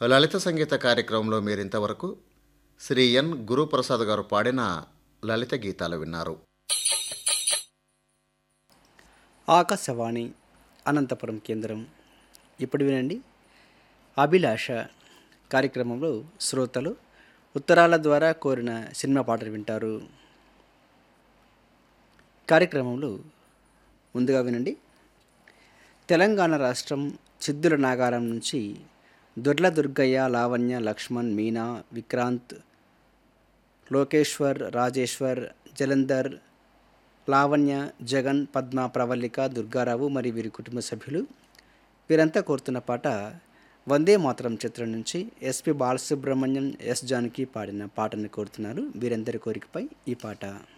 లలిత సంగీత కార్యక్రమంలో మీరింతవరకు శ్రీ ఎన్ గురుప్రసాద్ గారు పాడిన లలిత గీతాలు విన్నారు ఆకాశవాణి అనంతపురం కేంద్రం ఇప్పుడు వినండి అభిలాష కార్యక్రమంలో శ్రోతలు ఉత్తరాల ద్వారా కోరిన సినిమా పాటలు వింటారు కార్యక్రమంలో ముందుగా వినండి తెలంగాణ రాష్ట్రం చిద్దుల నాగారం నుంచి దుర్ల దుర్గయ్య లావణ్య లక్ష్మణ్ మీనా విక్రాంత్ లోకేశ్వర్ రాజేశ్వర్ జలంధర్ లావణ్య జగన్ పద్మ ప్రవల్లిక దుర్గారావు మరియు వీరి కుటుంబ సభ్యులు వీరంతా కోరుతున్న పాట వందే మాతరం చిత్రం నుంచి ఎస్పి బాలసుబ్రహ్మణ్యం ఎస్ జానకి పాడిన పాటను కోరుతున్నారు వీరందరి కోరికపై ఈ పాట